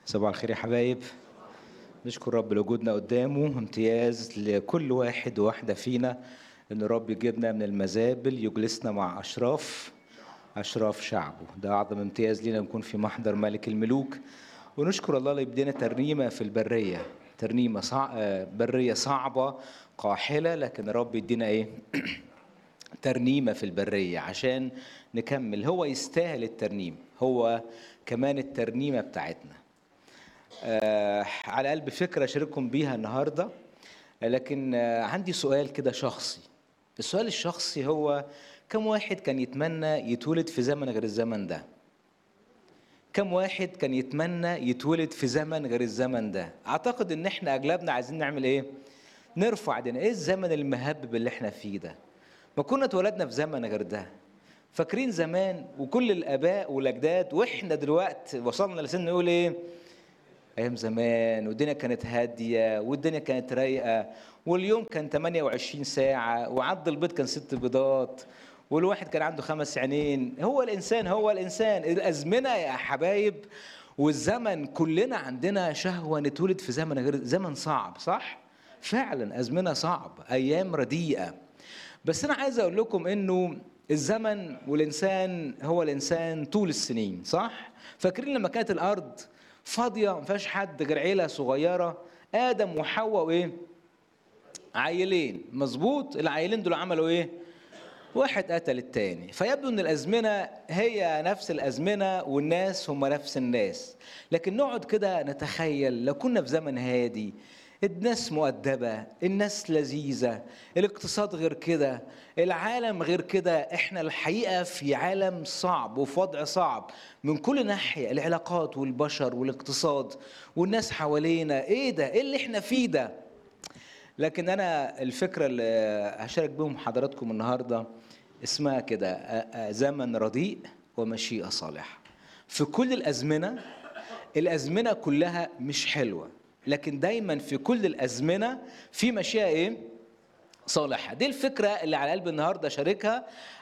صباح الخير يا حبايب نشكر رب لوجودنا قدامه امتياز لكل واحد وواحدة فينا ان رب يجيبنا من المزابل يجلسنا مع اشراف اشراف شعبه ده اعظم امتياز لينا نكون في محضر ملك الملوك ونشكر الله اللي يدينا ترنيمة في البرية ترنيمة صع... آه، برية صعبة قاحلة لكن رب يدينا ايه ترنيمة في البرية عشان نكمل هو يستاهل الترنيم هو كمان الترنيمة بتاعتنا آه على قلب فكرة أشارككم بيها النهاردة لكن آه عندي سؤال كده شخصي السؤال الشخصي هو كم واحد كان يتمنى يتولد في زمن غير الزمن ده كم واحد كان يتمنى يتولد في زمن غير الزمن ده اعتقد ان احنا اغلبنا عايزين نعمل ايه نرفع ايدينا ايه الزمن المهبب اللي احنا فيه ده ما كنا اتولدنا في زمن غير ده فاكرين زمان وكل الاباء والاجداد واحنا دلوقتي وصلنا لسن نقول ايه ايام زمان والدنيا كانت هاديه والدنيا كانت رايقه واليوم كان 28 ساعه وعد البيض كان ست بيضات والواحد كان عنده خمس عينين هو الانسان هو الانسان الازمنه يا حبايب والزمن كلنا عندنا شهوه نتولد في زمن غير زمن صعب صح فعلا ازمنه صعب ايام رديئه بس انا عايز اقول لكم انه الزمن والانسان هو الانسان طول السنين صح فاكرين لما كانت الارض فاضيه ما فيهاش حد غير عيله صغيره ادم وحواء وايه عيلين مظبوط العيلين دول عملوا ايه واحد قتل التاني فيبدو ان الازمنه هي نفس الازمنه والناس هم نفس الناس لكن نقعد كده نتخيل لو كنا في زمن هادي الناس مؤدبة الناس لذيذة الاقتصاد غير كده العالم غير كده احنا الحقيقة في عالم صعب وفي وضع صعب من كل ناحية العلاقات والبشر والاقتصاد والناس حوالينا ايه ده ايه اللي احنا فيه ده لكن انا الفكرة اللي هشارك بهم حضراتكم النهاردة اسمها كده أ- أ- زمن رديء ومشيئة صالحة في كل الأزمنة الأزمنة كلها مش حلوة لكن دايما في كل الأزمنة في مشيئة إيه؟ صالحة دي الفكرة اللي على قلب النهاردة أشاركها